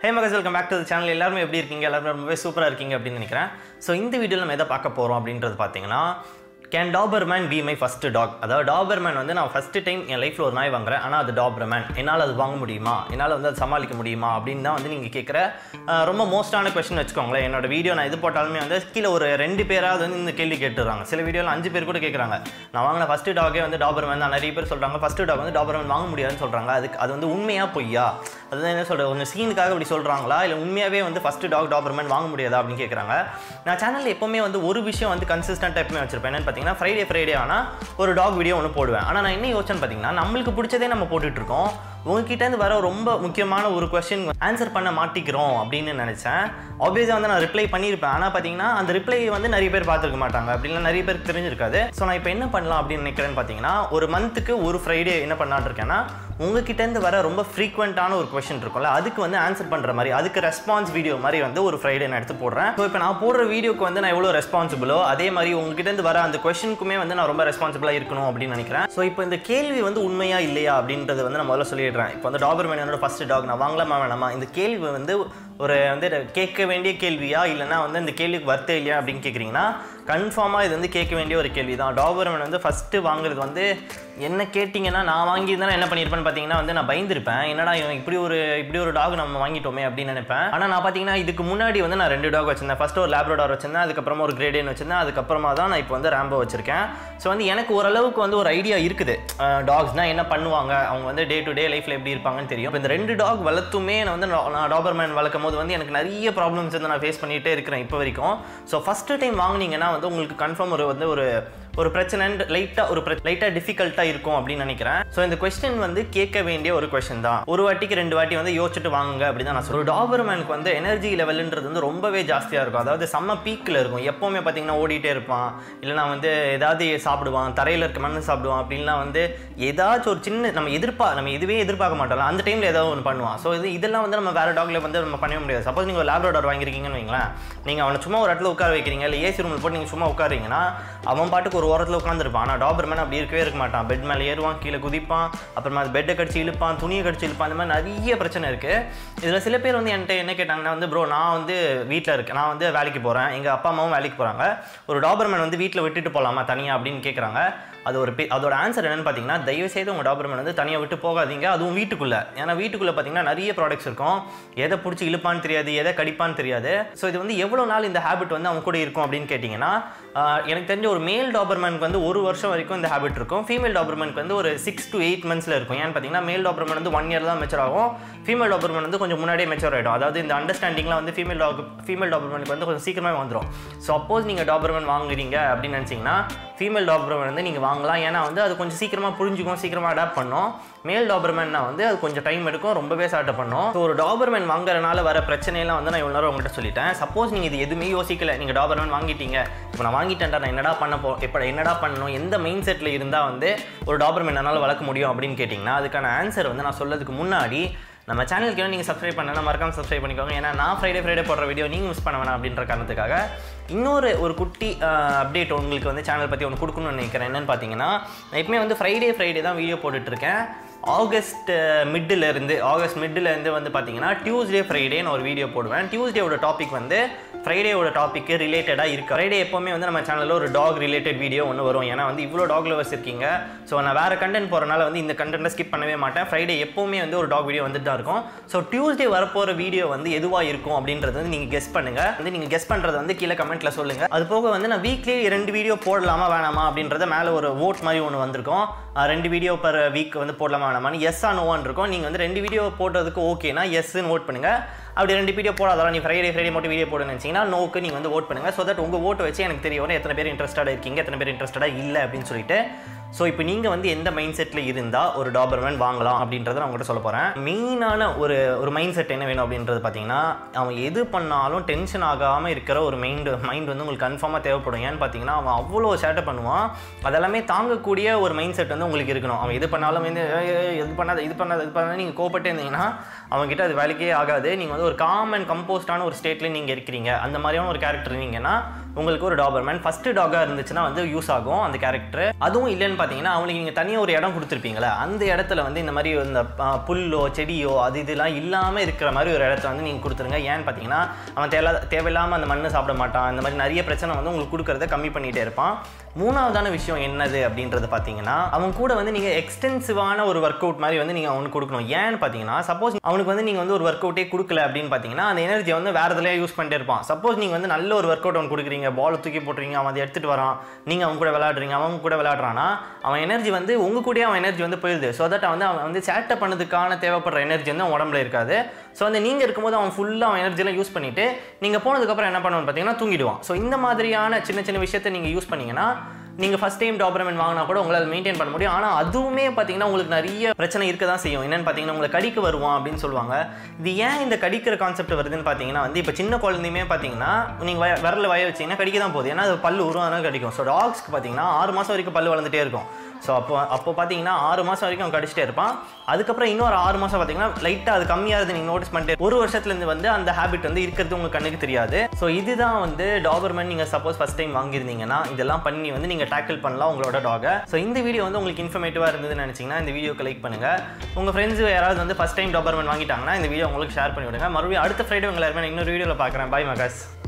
ஹே மகஸ் welcome back to channel எல்லாருமே எப்படி இருக்கீங்க எல்லாருமே ரொம்பவே சூப்பராக இருக்கீங்க அப்படின்னு நினைக்கிறேன் ஸோ இந்த வீடியோவில் நம்ம எதை பார்க்க போகிறோம் அப்படின்றது பார்த்தீங்கன்னா can Doberman be my first dog அதாவது டாபர்மேன் வந்து நான் ஃபஸ்ட்டு டைம் என் லைஃப்பில் ஒரு நாய் வாங்குறேன் ஆனால் அது டாபர்மேன் என்னால் அது வாங்க முடியுமா என்னால் வந்து அது சமாளிக்க முடியுமா அப்படின்னு தான் வந்து நீங்கள் கேட்குற அஹ், ரொம்ப மோஸ்டான கொஸ்டின் வச்சுக்கோங்களேன் என்னோட வீடியோ நான் இது போட்டாலுமே வந்து கீழே ஒரு ரெண்டு பேராவது வந்து இந்த கேள்வி கேட்டுறாங்க சில வீடியோவில் அஞ்சு பேர் கூட கேட்குறாங்க நான் வாங்கின ஃபஸ்ட்டு டாகே வந்து டாபர்மேன் தான் நிறைய பேர் சொல்கிறாங்க ஃபஸ்ட்டு டாக் வந்து டாபர்மேன் வாங்க முடியாதுன்னு சொல்கிறாங்க அதுக்கு அது வந்து உண்மையா பொய்யா அதுதான் என்ன சொல்கிறது கொஞ்சம் சீனுக்காக இப்படி சொல்கிறாங்களா இல்லை உண்மையாகவே வந்து ஃபஸ்ட்டு டாக் டாபர்மேன் வாங்க முடியாதா அப்படின்னு கேட்குறாங்க நான் சேனலில் எப்போவுமே வந்து ஒரு விஷயம் வந்து கன்சிஸ்டன்ட் எப்பவுமே வச்சிருப்பேன் என்னன்னு பார்த்தீங்கன்னா ஃப்ரைடே ஃப்ரைடே ஆனால் ஒரு டாக் வீடியோ ஒன்று போடுவேன் ஆனால் நான் என்ன யோசனை பார்த்தீங்கன்னா நம்மளுக்கு பிடிச்சதே நம்ம போட்டுட்டு இருக்கோம் உங்ககிட்டேருந்து வர ரொம்ப முக்கியமான ஒரு கொஸ்டின் ஆன்சர் பண்ண மாட்டிக்கிறோம் அப்படின்னு நினச்சேன் ஆப்வியஸாக வந்து நான் ரிப்ளை பண்ணியிருப்பேன் ஆனால் பார்த்தீங்கன்னா அந்த ரிப்ளை வந்து நிறைய பேர் பார்த்துருக்க மாட்டாங்க அப்படின்னா நிறைய பேருக்கு தெரிஞ்சிருக்காது ஸோ நான் இப்போ என்ன பண்ணலாம் அப்படின்னு நினைக்கிறேன்னு பார்த்தீங்கன்னா ஒரு மந்த்துக்கு ஒரு ஃப்ரைடே என்ன பண்ணலான்னு இருக்கேன்னா உங்ககிட்டேருந்து வர ரொம்ப ஃப்ரீக்வெண்ட்டான ஒரு கொஷின் இருக்கும்ல அதுக்கு வந்து ஆன்சர் பண்ணுற மாதிரி அதுக்கு ரெஸ்பான்ஸ் வீடியோ மாதிரி வந்து ஒரு ஃப்ரைடே நான் எடுத்து போடுறேன் ஸோ இப்போ நான் போடுற வீடியோக்கு வந்து நான் எவ்வளோ ரெஸ்பான்சிபிளோ அதே மாதிரி உங்ககிட்டேருந்து வர அந்த கொஷனுக்குமே வந்து நான் ரொம்ப ரெஸ்பான்சிபிளாக இருக்கணும் அப்படின்னு நினைக்கிறேன் ஸோ இப்போ இந்த கேள்வி வந்து உண்மையா இல்லையா அப்படின்றது வந்து நான் முதல்ல சொல்லிடுறேன் இப்போ வந்து டாபர்மேன் என்னோட ஃபர்ஸ்ட் டாக் நான் வாங்கலாமா வேணாமா இந்த கேள்வி வந்து ஒரு வந்து கேட்க வேண்டிய கேள்வியா இல்லைன்னா வந்து இந்த கேள்விக்கு வருத்தம் இல்லையா அப்படின்னு கேட்குறீங்கன்னா கன்ஃபார்மாக இது வந்து கேட்க வேண்டிய ஒரு கேள்வி தான் டாபர்மேன் வந்து ஃபஸ்ட்டு வாங்குறது வந்து என்ன கேட்டிங்கன்னா நான் வாங்கியிருந்தேன்னா என்ன பண்ணியிருப்பேன்னு பார்த்தீங்கன்னா வந்து நான் பயந்துருப்பேன் என்னடா இவன் இப்படி ஒரு இப்படி ஒரு டாக் நம்ம வாங்கிட்டோமே அப்படின்னு நினைப்பேன் ஆனால் நான் பார்த்தீங்கன்னா இதுக்கு முன்னாடி வந்து நான் ரெண்டு டாக் வச்சிருந்தேன் ஃபர்ஸ்ட் ஒரு லேப்ரோடார் வச்சிருந்தேன் அதுக்கப்புறமா ஒரு கிரேடியன் வச்சிருந்தேன் அதுக்கப்புறமா தான் நான் இப்போ வந்து ரேம்போ வச்சிருக்கேன் ஸோ வந்து எனக்கு ஓரளவுக்கு வந்து ஒரு ஐடியா இருக்குது டாக்ஸ்னால் என்ன பண்ணுவாங்க அவங்க வந்து டே டு டே லைஃப்பில் எப்படி இருப்பாங்கன்னு தெரியும் இப்போ இந்த ரெண்டு டாக் வளர்த்துமே நான் வந்து நான் நான் டாபர்மேன் வளர்க்கும் போது வந்து எனக்கு நிறைய ப்ராப்ளம்ஸ் வந்து நான் ஃபேஸ் பண்ணிகிட்டே இருக்கிறேன் இப்போ வரைக்கும் ஸோ ஃபஸ்ட்டு டைம் வாங்குனீங்கன்னா வந்து உங்களுக்கு கன்ஃபார்ம் ஒரு வந்து ஒரு ஒரு பிரச்சனை லைட்டாக ஒரு லைட்டாக டிஃபிகல்ட்டாக இருக்கும் அப்படின்னு நினைக்கிறேன் ஸோ இந்த கொஸ்டின் வந்து கேட்க வேண்டிய ஒரு கொஸ்டின் தான் ஒரு வாட்டிக்கு ரெண்டு வாட்டி வந்து யோசிச்சுட்டு வாங்குங்க அப்படின்னு தான் நான் சொல்லுவேன் டாபர்மேனுக்கு வந்து எனர்ஜி லெவலுன்றது வந்து ரொம்பவே ஜாஸ்தியாக இருக்கும் அதாவது செம்ம பீக்கில் இருக்கும் எப்போவுமே பார்த்தீங்கன்னா ஓடிட்டே இருப்பான் இல்லைனா வந்து ஏதாவது சாப்பிடுவான் தரையில் இருக்க மண் சாப்பிடுவான் அப்படின்லாம் வந்து ஏதாச்சும் ஒரு சின்ன நம்ம எதிர்ப்பா நம்ம இதுவே எதிர்பார்க்க மாட்டோம்ல அந்த டைமில் ஏதாவது ஒன்று பண்ணுவான் ஸோ இது இதெல்லாம் வந்து நம்ம வேறு டாக்ல வந்து நம்ம பண்ணவே முடியாது சப்போஸ் நீங்கள் ஒரு லேப்ரோடார் வாங்கியிருக்கீங்கன்னு வைங்களேன் நீங்கள் அவனை சும்மா ஒரு இடத்துல உட்கார வைக்கிறீங்க இல்லை ஏசி ரூமில் போட்டு நீங்கள் சும்மா உட்காருங்கன்னா அவன் பாட்டுக்கு ஒரு ஓரத்தில் உட்காந்துருப்பான் ஆனால் டாபர்மேன் அப்படி இருக்கவே இருக்க மாட்டான் பெட் மேலே ஏறுவான் கீழே குதிப்பான் அப்புறமா அது பெட்டை கடிச்சு இழுப்பான் துணியை கடிச்சு இழுப்பான் அந்த மாதிரி நிறைய பிரச்சனை இருக்குது இதில் சில பேர் வந்து என்கிட்ட என்ன கேட்டாங்கன்னா வந்து ப்ரோ நான் வந்து வீட்டில் இருக்கேன் நான் வந்து வேலைக்கு போகிறேன் எங்கள் அப்பா அம்மாவும் வேலைக்கு போகிறாங்க ஒரு டாபர்மேன் வந்து வீட்டில் விட்டுட்டு போகலாமா தனியாக அப்படின்னு கேட்குறாங்க அது ஒரு பே- அதோட ஆன்சர் என்னன்னு பார்த்தீங்கன்னா தயவு செய்து உங்கள் டாபர்மேன் வந்து தனியாக விட்டு போகாதீங்க அதுவும் வீட்டுக்குள்ளே ஏன்னா வீட்டுக்குள்ளே பார்த்தீங்கன்னா நிறைய ப்ராடக்ட்ஸ் இருக்கும் எதை பிடிச்சி இழுப்பான்னு தெரியாது எதை கடிப்பான்னு தெரியாது ஸோ இது வந்து எவ்வளோ நாள் இந்த ஹேபிட் வந்து அவங்க கூட இருக்கும் அப்படின்னு கேட்டிங்கன்னா ஆஹ், எனக்கு தெரிஞ்ச ஒரு மேல் டாபர்மேனுக்கு வந்து ஒரு வருஷம் வரைக்கும் இந்த ஹேபிட் இருக்கும் ஃபீமேல் டாபர்மேனுக்கு வந்து ஒரு சிக்ஸ் to எயிட் மந்த்ஸில் இருக்கும் ஏன்னு பார்த்தீங்கன்னா மேல் டாபர்மேன் வந்து ஒன் இயர் தான் மெச்சர் ஆகும் ஃபீமேல் டாபர்மேன் வந்து கொஞ்சம் முன்னாடியே மெச்சூர் ஆகிடும் அதாவது இந்த அண்டர்ஸ்டாண்டிங்லாம் வந்து ஃபீமேல் டாக் ஃபீமேல் டாபர்மேனுக்கு வந்து கொஞ்சம் சீக்கிரமாக வந்துடும் ஸோ அப்போஸ் நீங்கள் டாபர்மேன் வாங்குறீங்க அப்படின்னு நினச்சிங்கன்னா ஃபீமேல் டாபர்மேன் வந்து நீங்கள் வாங்கலாம் ஏன்னா வந்து அது கொஞ்சம் சீக்கிரமாக புரிஞ்சுக்கும் சீக்கிரமாக அடாப்ட் பண்ணும் மேல் டாபர்மேன்னா வந்து அது கொஞ்சம் டைம் எடுக்கும் ரொம்பவே சாட்டை பண்ணும் ஸோ ஒரு டாபர்மேன் வாங்குறதுனால வர பிரச்சனையெல்லாம் வந்து நான் இவ்வளோ நேரம் உங்கள்கிட்ட சொல்லிட்டேன் சப்போஸ் நீங்கள் இது எதுவுமே யோசிக்கல நீங்கள் டாபர்மேன் வாங்கிட்டீங்க இப்போ நான் வாங்கிட்டேன்டா நான் என்னடா பண்ண போ இப்போ என்னடா பண்ணணும் எந்த மைண்ட் செட்டில் இருந்தால் வந்து ஒரு டாபர்மேன் என்னால் வளர்க்க முடியும் அப்படின்னு கேட்டிங்கன்னா அதுக்கான ஆன்சர் வந்து நான் சொல்லதுக்கு முன்னாடி நம்ம சேனலுக்கு இன்னும் நீங்கள் சப்ஸ்கிரைப் பண்ணலாம் மறக்காம சப்ஸ்கிரைப் பண்ணிக்கோங்க ஏன்னா நான் ஃப்ரைடே ஃப்ரைடே போடுற வீடியோ நீங்கள் மிஸ் பண்ண வேணாம் அப்படின்ற காரணத்துக்காக இன்னொரு ஒரு குட்டி அப்டேட் உங்களுக்கு வந்து சேனல் பற்றி ஒன்று கொடுக்கணும்னு நினைக்கிறேன் என்னன்னு பார்த்தீங்கன்னா நான் எப்பவுமே வந்து ஃப்ரைடே ஃப்ரைடே தான் வீடியோ போட்டுட்ருக்கேன் ஆகஸ்ட் மிட்டில் இருந்து ஆகஸ்ட் மிட்டில் இருந்து வந்து பார்த்தீங்கன்னா டியூஸ்டே ஃப்ரைடே நான் ஒரு வீடியோ போடுவேன் டியூஸ்டேவோட டாபிக் வந்து ஃப்ரைடேவோட டாபிக்கு ரிலேட்டடாக இருக்கு ஃப்ரைடே எப்போவுமே வந்து நம்ம சேனலில் ஒரு டாக் ரிலேட்டட் வீடியோ ஒன்று வரும் ஏன்னா வந்து இவ்வளோ டாக் லவர்ஸ் இருக்கீங்க ஸோ நான் வேறு கண்டென்ட் போகிறனால வந்து இந்த கண்டென்ட்டை ஸ்கிப் பண்ணவே மாட்டேன் ஃப்ரைடே எப்போவுமே வந்து ஒரு டாக் வீடியோ வந்துட்டு தான் இருக்கும் ஸோ டியூஸ்டே வரப்போகிற வீடியோ வந்து எதுவாக இருக்கும் அப்படின்றது வந்து நீங்கள் கெஸ் பண்ணுங்கள் வந்து நீங்கள் கெஸ் பண்ணுறது வந்து கீழே கமெண்ட்டில் சொல்லுங்கள் அது போக வந்து நான் வீக்லி ரெண்டு வீடியோ போடலாமா வேணாமா அப்படின்றத மேலே ஒரு ஓட் மாதிரி ஒன்று வந்திருக்கும் அஹ் ரெண்டு வீடியோ பர் வீக் வந்து போடலாமா வேணாமான்னு எஸ் ஆ நோவான் இருக்கும் நீங்கள் வந்து ரெண்டு வீடியோ போட்டதுக்கு ஓகேனா எஸ்ன்னு ஓட் பண்ணுங்கள் அப்படி ரெண்டு வீடியோ போடாதான் நீ ஃப்ரைடே ஃப்ரைடே மட்டும் வீடியோ போடுன்னு நினச்சிங்கன்னா நோக்கு நீங்கள் வந்து ஓட் பண்ணுங்கள் ஸோ தட் உங்கள் ஓட்டு வச்சு எனக்கு தெரியும் எத்தனை பேர் இன்ட்ரெஸ்டடாக இருக்கீங்க எத்தனை பேர் இன்ட்ரெஸ்டடாக இல்லை அப்படின்னு சொல்லிட்டு ஸோ இப்போ நீங்கள் வந்து எந்த மைண்ட் செட்டில் இருந்தால் ஒரு டாபர்மேன் வாங்கலாம் அப்படின்றத நான் உங்கள்கிட்ட சொல்ல போகிறேன் மெயினான ஒரு ஒரு மைண்ட் செட் என்ன வேணும் அப்படின்றது பார்த்தீங்கன்னா அவன் எது பண்ணாலும் டென்ஷன் ஆகாமல் இருக்கிற ஒரு மைண்டு மைண்ட் வந்து உங்களுக்கு கன்ஃபார்மாக தேவைப்படும் ஏன்னு பார்த்தீங்கன்னா அவன் அவ்வளோ சேட்டை பண்ணுவான் அதெல்லாமே தாங்கக்கூடிய ஒரு மைண்ட் செட் வந்து உங்களுக்கு இருக்கணும் அவன் எது பண்ணாலும் வந்து "ஏய், ஏய், எது பண்ணாத இது பண்ணாத இது பண்ணாத நீங்கள் கோப்பட்டே இருந்தீங்கன்னா அவங்ககிட்ட அது வேலைக்கே ஆகாது நீங்கள் வந்து ஒரு காம் அண்ட் கம்போஸ்டான ஒரு ஸ்டேட்லேயே நீங்கள் இருக்கிறீங்க அந்த மாதிரியான ஒரு கேரக்டர் இருந்தீங்கன்னா உங்களுக்கு ஒரு டாபர்மேன் ஃபர்ஸ்ட் டாகாக இருந்துச்சுன்னா வந்து யூஸ் ஆகும் அந்த கேரக்டர் அதுவும் இல்லைன்னு பார்த்தீங்கன்னா அவனுக்கு நீங்கள் தனியாக ஒரு இடம் கொடுத்துருப்பீங்களா அந்த இடத்துல வந்து இந்த மாதிரி இந்த ஆ, புல்லோ செடியோ அது இதெல்லாம் இல்லாமல் இருக்கிற மாதிரி ஒரு இடத்த வந்து நீங்கள் கொடுத்துருங்க ஏன்னு பார்த்தீங்கன்னா அவன் தேவை தேவையில்லாமல் அந்த மண்ணை சாப்பிட மாட்டான் இந்த மாதிரி நிறைய பிரச்சனை வந்து உங்களுக்கு கொடுக்கறத கம்மி பண்ணிகிட்டே இருப்பான் மூணாவதான விஷயம் என்னது அப்படின்றது பார்த்தீங்கன்னா அவன் கூட வந்து நீங்கள் எக்ஸ்டென்சிவான ஒரு ஒர்க் அவுட் மாதிரி வந்து நீங்கள் அவனுக்கு கொடுக்கணும் ஏன்னு பார்த்தீங்கன்னா சப்போஸ் அவனுக்கு வந்து நீங்கள் வந்து ஒரு ஒர்க் அவுட்டே கொடுக்கல அப்படின்னு பார்த்தீங்கன்னா அந்த எனர்ஜியை வந்து வேறு இதில் யூஸ் பண்ணிட்டே இருப்பான் சப்போஸ் நீங்கள் வந்து நல்ல ஒரு ஒர்க் அவுட் அவன் கொடுக்குறீங்க பால் தூக்கி போட்டுறீங்க அவன் அதை எடுத்துகிட்டு வரான் நீங்கள் அவன் கூட விளையாடுறீங்க அவன் கூட விளையாடுறான்னா அவன் எனர்ஜி வந்து உங்கள் கூடயே அவன் எனர்ஜி வந்து போயிடுது ஸோ தட் வந்து அவன் வந்து சேட்டை பண்ணதுக்கான தேவைப்படுற எனர்ஜி வந்து அவன் உடம்புல இருக்காது ஸோ வந்து நீங்கள் இருக்கும்போது அவன் ஃபுல்லாக அவன் எனர்ஜிலாம் யூஸ் பண்ணிவிட்டு நீங்கள் போனதுக்கப்புறம் என்ன பண்ணுவான்னு பார்த்தீங்கன்னா தூங்கிடுவான் ஸோ இந்த மாதிரியான சின்ன சின்ன விஷயத்தை நீங்கள் யூஸ் பண்ணீங்கன்னா நீங்கள் ஃபஸ்ட் டைம் டாபர்மெண்ட் வாங்கினா கூட உங்களால் மெயின்டைன் பண்ண முடியும் ஆனால் அதுவுமே பார்த்தீங்கன்னா உங்களுக்கு நிறைய பிரச்சனை இருக்க தான் செய்யும் என்னன்னு பார்த்தீங்கன்னா உங்களை கடிக்க வருவான் அப்படின்னு சொல்லுவாங்க இது ஏன் இந்த கடிக்கிற கான்செப்ட் வருதுன்னு பார்த்தீங்கன்னா வந்து இப்போ சின்ன குழந்தையுமே பார்த்தீங்கன்னா நீங்கள் வய விரல வய வச்சீங்கன்னா கடிக்க தான் போகுது ஏன்னா அது பல்லு உருவாதான் கடிக்கும் ஸோ டாக்ஸ்க்கு பார்த்தீங்கன்னா ஆறு மாதம் வரைக்கும் பல்லு வளர்ந்துட்டே இருக்கும் ஸோ அப்போ அப்போ பார்த்தீங்கன்னா ஆறு மாதம் வரைக்கும் அவன் கடிச்சிட்டே இருப்பான் அதுக்கப்புறம் இன்னொரு ஆறு மாதம் பார்த்தீங்கன்னா லைட்டாக அது கம்மியாகிறது நீங்கள் நோட்டீஸ் பண்ணிட்டு ஒரு வருஷத்துலேருந்து வந்து அந்த ஹேபிட் வந்து இருக்கிறது உங்கள் கண்ணுக்கு தெரியாது ஸோ இதுதான் வந்து டாபர்மேன் நீங்கள் சப்போஸ் ஃபஸ்ட் டைம் வாங்கியிருந்தீங்கன்னா இதெல்லாம் பண்ணி வந்து நீங்கள் டேக்கிள் பண்ணலாம் உங்களோட டாகை ஸோ இந்த வீடியோ வந்து உங்களுக்கு இன்ஃபர்மேட்டிவாக இருந்ததுன்னு நினச்சிங்கன்னா இந்த வீடியோக்கு லைக் பண்ணுங்கள் உங்கள் ஃப்ரெண்ட்ஸ் யாராவது வந்து ஃபஸ்ட் டைம் டாபர்மேன் வாங்கிட்டாங்கன்னா இந்த வீடியோ உங்களுக்கு ஷேர் பண்ணி விடுங்க மறுபடியும் அடுத்த ஃப்ரைடே உங்களை எல்லாருமே நான் இன்னொரு வீடியோவில் பார்க்குறேன் பை மகாஸ்